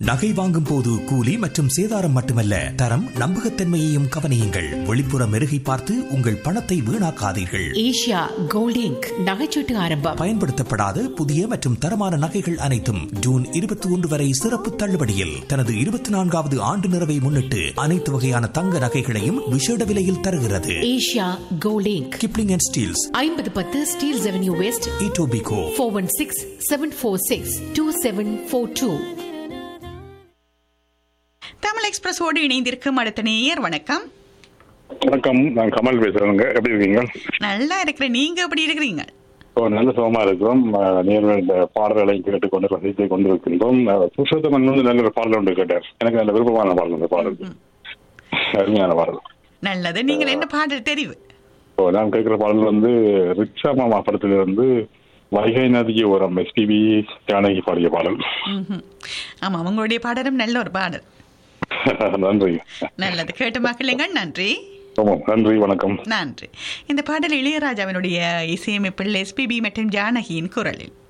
நகை வாங்கும் போது கூலி மற்றும் சேதாரம் மட்டுமல்ல தரம் நம்பகத்தன்மையையும் கவனியுங்கள் வெளிப்புற மெருகை பார்த்து உங்கள் பணத்தை வீணாக்காதீர்கள் ஏஷியா கோல்ட் இங்க் நகைச்சீட்டு ஆரம்பம் பயன்படுத்தப்படாத புதிய மற்றும் தரமான நகைகள் அனைத்தும் ஜூன் இருபத்தி ஒன்று வரை சிறப்பு தள்ளுபடியில் தனது இருபத்தி நான்காவது ஆண்டு நிறைவை முன்னிட்டு அனைத்து வகையான தங்க நகைகளையும் விஷேட விலையில் தருகிறது Asia gold Inc Kipling and Steeles ஐம்பது பத்து Steeles Avenue West Etobicoke four one six seven four six two seven four two Tamil எக்ஸ்பிரஸோடு இணைந்திருக்கும் அடுத்த நேயர் வணக்கம் வணக்கம் நான் கமல் பேசுறேங்க எப்படி இருக்கீங்க நல்லா இருக்கிறேன் நீங்க எப்படி இருக்கிறீங்க ஓ நல்ல சுகமா இருக்கிறோம் அஹ், நேர்கள் இந்த பாடல்களை கேட்டுக்கொண்டு ரசித்து கொண்டு இருக்கின்றோம் அஹ், புருஷோத்தமன் வந்து நல்ல ஒரு பாடல் ஒன்று கேட்டார் எனக்கு நல்ல விருப்பமான பாடல் அந்த பாடல் அருமையான பாடல் நல்லது நீங்கள் என்ன பாடல் தெரிவு ஓ நான் கேட்கிற பாடல் வந்து ரிக்ஷா மாமா படத்துல வந்து வைகை நதிக்கு ஓரம் எஸ்பிபி ஜானகி பாடிய பாடல் ம்ஹும். ஆமா உங்களுடைய பாடலும் நல்ல ஒரு பாடல் நன்றி நல்லது கேட்டு மக்களுங்கள் நன்றி ஆமாம் நன்றி வணக்கம் நன்றி இந்த பாடல் இளையராஜாவினுடைய இசையமைப்பில் எஸ்பிபி மற்றும் ஜானகியின் குரலில்